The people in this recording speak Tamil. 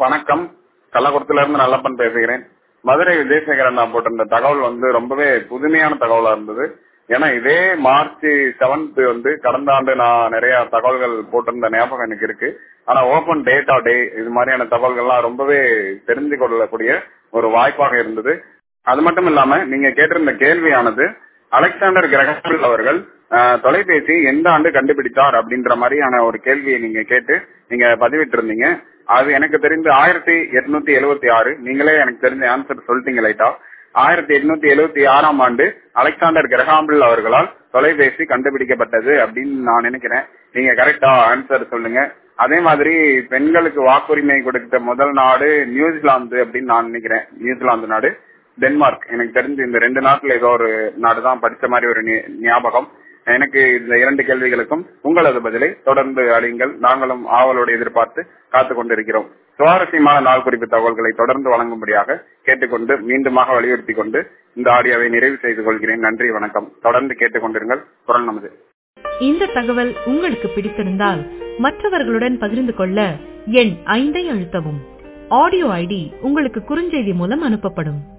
வணக்கம் கள்ளக்குளத்துல இருந்து நல்லப்பன் பேசுகிறேன் மதுரை விஜயசேகரன் நான் போட்டிருந்த தகவல் வந்து ரொம்பவே புதுமையான தகவலா இருந்தது ஏன்னா இதே மார்ச் செவன்த் வந்து கடந்த ஆண்டு நான் நிறைய தகவல்கள் போட்டிருந்த ஞாபகம் எனக்கு இருக்கு ஆனா ஓபன் டேட்டா டே இது மாதிரியான தகவல்கள்லாம் ரொம்பவே தெரிந்து கொள்ளக்கூடிய ஒரு வாய்ப்பாக இருந்தது அது மட்டும் இல்லாம நீங்க கேட்டிருந்த கேள்வியானது அலெக்சாண்டர் கிரகல் அவர்கள் அஹ், தொலைபேசி எந்த ஆண்டு கண்டுபிடித்தார் அப்படின்ற மாதிரியான ஒரு கேள்வியை நீங்க கேட்டு நீங்க பதிவிட்டு இருந்தீங்க அது எனக்கு தெரிந்து ஆயிரத்தி எட்நூத்தி எழுவத்தி ஆறு நீங்களே எனக்கு தெரிஞ்ச ஆன்சர் சொல்லிட்டீங்க லைட்டா ஆயிரத்தி எட்நூத்தி எழுவத்தி ஆறாம் ஆண்டு அலெக்சாண்டர் கிரகாம்பிள் அவர்களால் தொலைபேசி கண்டுபிடிக்கப்பட்டது அப்படின்னு நான் நினைக்கிறேன் நீங்க கரெக்டா ஆன்சர் சொல்லுங்க அதே மாதிரி பெண்களுக்கு வாக்குரிமை கொடுத்த முதல் நாடு நியூசிலாந்து அப்படின்னு நான் நினைக்கிறேன் நியூசிலாந்து நாடு டென்மார்க் எனக்கு தெரிஞ்சு இந்த ரெண்டு நாட்டுல ஏதோ ஒரு நாடு தான் படிச்ச மாதிரி ஒரு ஞ- ஞாபகம் எனக்கு இந்த இரண்டு கேள்விகளுக்கும் உங்களது பதிலை தொடர்ந்து அழியுங்கள் நாங்களும் ஆவலோடு எதிர்பார்த்து காத்துக் கொண்டிருக்கிறோம் சுவாரஸ்யமான நாள் குறிப்பு தகவல்களை தொடர்ந்து வழங்கும்படியாக கேட்டுக்கொண்டு மீண்டுமாக வலியுறுத்தி கொண்டு இந்த ஆடியோவை நிறைவு செய்து கொள்கிறேன் நன்றி வணக்கம் தொடர்ந்து கேட்டுக்கொண்டிருங்கள் குரல் நமது இந்த தகவல் உங்களுக்கு பிடித்திருந்தால் மற்றவர்களுடன் பகிர்ந்து கொள்ள எண் ஐந்தை அழுத்தவும் ஆடியோ ஐடி உங்களுக்கு குறுஞ்செய்தி மூலம் அனுப்பப்படும்